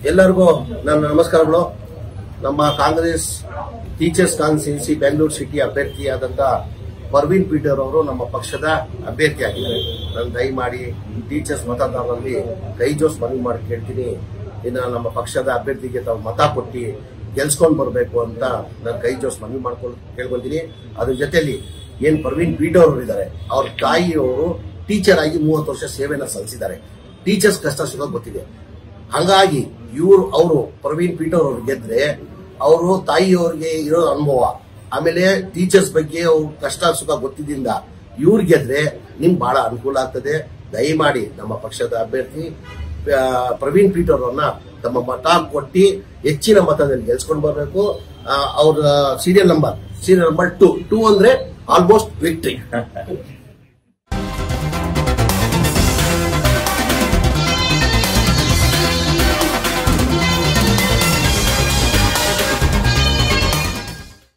ಎಲ್ಲರಿಗೂ ನನ್ನ ನಮಸ್ಕಾರಗಳು ನಮ್ಮ Congress teachers constituency Bengaluru city ಅಭ್ಯರ್ಥಿಯಾದಂತ ಪರ್ವೀನ್ ಪೀಟರ್ ಅವರು ನಮ್ಮ ಪಕ್ಷದ ಅಭ್ಯರ್ಥಿಯಾಗಿದ್ದಾರೆ ನಾನು ದಯಮಾಡಿ ಟೀಚರ್ಸ್ ಮತದಾರರಲ್ಲಿ ಕೈ ಜೋಸ್ ಮನವಿ ಮಾಡಿ ಕೇಳ್ತೀನಿ ಇನ್ನು ನಮ್ಮ ಪಕ್ಷದ ಅಭ್ಯರ್ಥಿಗೆ ತಾವು ಮತ ಕೊಟ್ಟು ಗೆಲ್ಸ್ಕೊಂಡ್ ಬರಬೇಕು ಅಂತ ನಾನು ಕೈ ಜೋಸ್ ಮನವಿ ಮಾಡ್ಕೊಂಡು ಕೇಳ್ಕೊಂತೀನಿ ಅದ್ರ ಜೊತೆಲಿ ಏನ್ ಪರ್ವೀನ್ ಪೀಟರ್ ಅವರು ಇದ್ದಾರೆ ಅವ್ರ ತಾಯಿಯವರು ಟೀಚರ್ ಆಗಿ ಮೂವತ್ತು ವರ್ಷ ಸೇವೆನ ಸಲ್ಲಿಸಿದ್ದಾರೆ ಟೀಚರ್ಸ್ ಕಷ್ಟ ಸುಖ ಗೊತ್ತಿದೆ ಹಂಗಾಗಿ ಇವರು ಅವರು ಪ್ರವೀಣ್ ಪೀಟರ್ ಅವ್ರು ಗೆದ್ರೆ ಅವರು ತಾಯಿಯವ್ರಿಗೆ ಇರೋ ಅನುಭವ ಆಮೇಲೆ ಟೀಚರ್ಸ್ ಬಗ್ಗೆ ಅವ್ರ ಕಷ್ಟ ಸುಖ ಗೊತ್ತಿದ್ದಿಂದ ಇವ್ರು ಗೆದ್ರೆ ನಿಮ್ಗೆ ಬಹಳ ಅನುಕೂಲ ಆಗ್ತದೆ ದಯಮಾಡಿ ನಮ್ಮ ಪಕ್ಷದ ಅಭ್ಯರ್ಥಿ ಆ, ಪ್ರವೀಣ್ ಪೀಟರ್ ಅವ್ರನ್ನ ತಮ್ಮ ಮತ ಕೊಟ್ಟು ಹೆಚ್ಚಿನ ಮತದಲ್ಲಿ ಗೆಲ್ಸ್ಕೊಂಡು ಬರಬೇಕು ಅವ್ರ serial number serial number two two ಅಂದ್ರೆ ಆಲ್ಮೋಸ್ಟ್ ವಿಕ್ಟ್ರಿ